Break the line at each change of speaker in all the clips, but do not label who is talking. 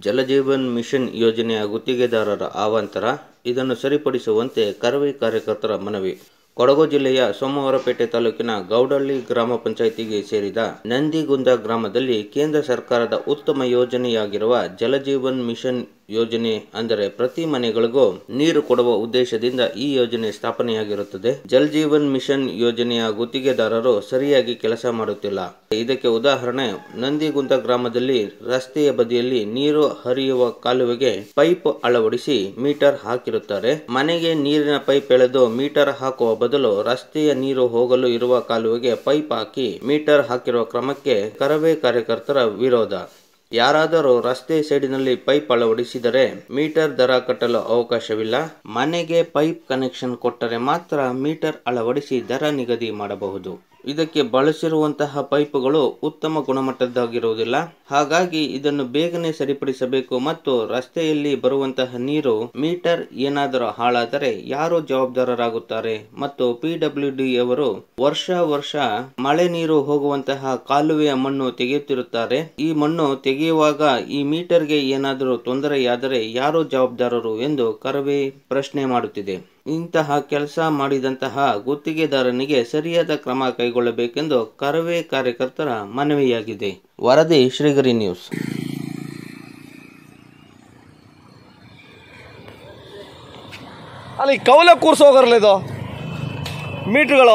Jal Jeevan mission ಯೋಜನೆಯ ಗುತ್ತಿಗೆದಾರರ ಅವಾಂತರ ಇದನ್ನು ಸರಿಪಡಿಸುವಂತೆ ಕರವೇ ಕಾರ್ಯಕರ್ತರ ಮನವಿ ಕೊಡಗು ಜಿಲ್ಲೆಯ ಸೋಮವಾರಪೇಟೆ ತಾಲೂಕಿನ ಗೌಡಳ್ಳಿ ಗ್ರಾಮ ಪಂಚಾಯಿತಿಗೆ ಸೇರಿದ ನಂದಿಗುಂದ ಗ್ರಾಮದಲ್ಲಿ ಕೇಂದ್ರ ಸರ್ಕಾರದ ಉತ್ತಮ ಯೋಜನೆಯಾಗಿರುವ ಜಲಜೀವನ್ ಮಿಷನ್ ಯೋಜನೆ ಅಂದರೆ ಪ್ರತಿ ಮನೆಗಳಿಗೂ ನೀರು ಕೊಡುವ ಉದ್ದೇಶದಿಂದ ಈ ಯೋಜನೆ ಸ್ಥಾಪನೆಯಾಗಿರುತ್ತದೆ ಜಲ್ ಜೀವನ್ ಮಿಷನ್ ಯೋಜನೆಯ ಗುತ್ತಿಗೆದಾರರು ಸರಿಯಾಗಿ ಕೆಲಸ ಮಾಡುತ್ತಿಲ್ಲ ಇದಕ್ಕೆ ಉದಾಹರಣೆ ನಂದಿಗುಂದ ಗ್ರಾಮದಲ್ಲಿ ರಸ್ತೆಯ ಬದಿಯಲ್ಲಿ ನೀರು ಹರಿಯುವ ಕಾಲುವೆಗೆ ಪೈಪ್ ಅಳವಡಿಸಿ ಮೀಟರ್ ಹಾಕಿರುತ್ತಾರೆ ಮನೆಗೆ ನೀರಿನ ಪೈಪ್ ಎಳೆದು ಮೀಟರ್ ಹಾಕುವ ಬದಲು ರಸ್ತೆಯ ನೀರು ಹೋಗಲು ಇರುವ ಕಾಲುವೆಗೆ ಪೈಪ್ ಹಾಕಿ ಮೀಟರ್ ಹಾಕಿರುವ ಕ್ರಮಕ್ಕೆ ಕರವೇ ಕಾರ್ಯಕರ್ತರ ವಿರೋಧ ಯಾರಾದರೂ ರಸ್ತೆ ಸೈಡಿನಲ್ಲಿ ಪೈಪ್ ಅಳವಡಿಸಿದರೆ ಮೀಟರ್ ದರ ಕಟ್ಟಲು ಅವಕಾಶವಿಲ್ಲ ಮನೆಗೆ ಪೈಪ್ ಕನೆಕ್ಷನ್ ಕೊಟ್ಟರೆ ಮಾತ್ರ ಮೀಟರ್ ಅಳವಡಿಸಿ ದರ ನಿಗದಿ ಮಾಡಬಹುದು ಇದಕ್ಕೆ ಬಳಸಿರುವಂತಹ ಪೈಪುಗಳು ಉತ್ತಮ ಗುಣಮಟ್ಟದ್ದಾಗಿರುವುದಿಲ್ಲ ಹಾಗಾಗಿ ಇದನ್ನು ಬೇಗನೆ ಸರಿಪಡಿಸಬೇಕು ಮತ್ತು ರಸ್ತೆಯಲ್ಲಿ ಬರುವಂತಹ ನೀರು ಮೀಟರ್ ಏನಾದರೂ ಹಾಳಾದರೆ ಯಾರು ಜವಾಬ್ದಾರರಾಗುತ್ತಾರೆ ಮತ್ತು ಪಿಡಬ್ಲ್ಯೂ ಡಿ ಅವರು ವರ್ಷ ವರ್ಷ ಮಳೆ ನೀರು ಹೋಗುವಂತಹ ಕಾಲುವೆಯ ಮಣ್ಣು ತೆಗೆಯುತ್ತಿರುತ್ತಾರೆ ಈ ಮಣ್ಣು ತೆಗೆಯುವಾಗ ಈ ಮೀಟರ್ಗೆ ಏನಾದರೂ ತೊಂದರೆಯಾದರೆ ಯಾರು ಜವಾಬ್ದಾರರು ಎಂದು ಕರವೇ ಪ್ರಶ್ನೆ ಮಾಡುತ್ತಿದೆ ಇಂತಹ ಕೆಲಸ ಮಾಡಿದಂತಹ ಗುತ್ತಿಗೆದಾರನಿಗೆ ಸರಿಯಾದ ಕ್ರಮ ಕೈಗೊಳ್ಳಬೇಕೆಂದು ಕರವೇ ಕಾರ್ಯಕರ್ತರ ಮನವಿಯಾಗಿದೆ ವರದಿ ಶ್ರೀಗರಿ ನ್ಯೂಸ್
ಅಲ್ಲಿ ಕೌಲ ಕೂರ್ಸೋಗರಲ್ಲ ಇದು ಮೀಟ್ರುಗಳು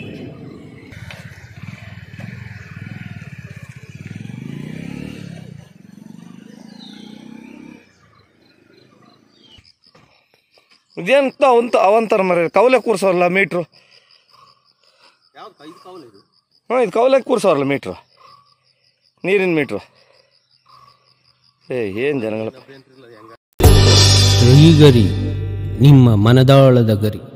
ಇದೇಂತ ಅವಂತ ಅವಂತರ ಮರ ಕೌಲೆ ಕೂರ್ಸೋರಲ್ಲ ಮೀಟ್ರು ಹಾಂ ಇದು ಕೌಲೆ ಕೂರ್ಸೋರಲ್ಲ ಮೀಟ್ರು ನೀರಿನ ಮೀಟ್ರು ಏ ಏನು ಜನಗಳಪ್ಪ
ಶ್ರೀಗರಿ ನಿಮ್ಮ ಮನದಾಳದ ಗರಿ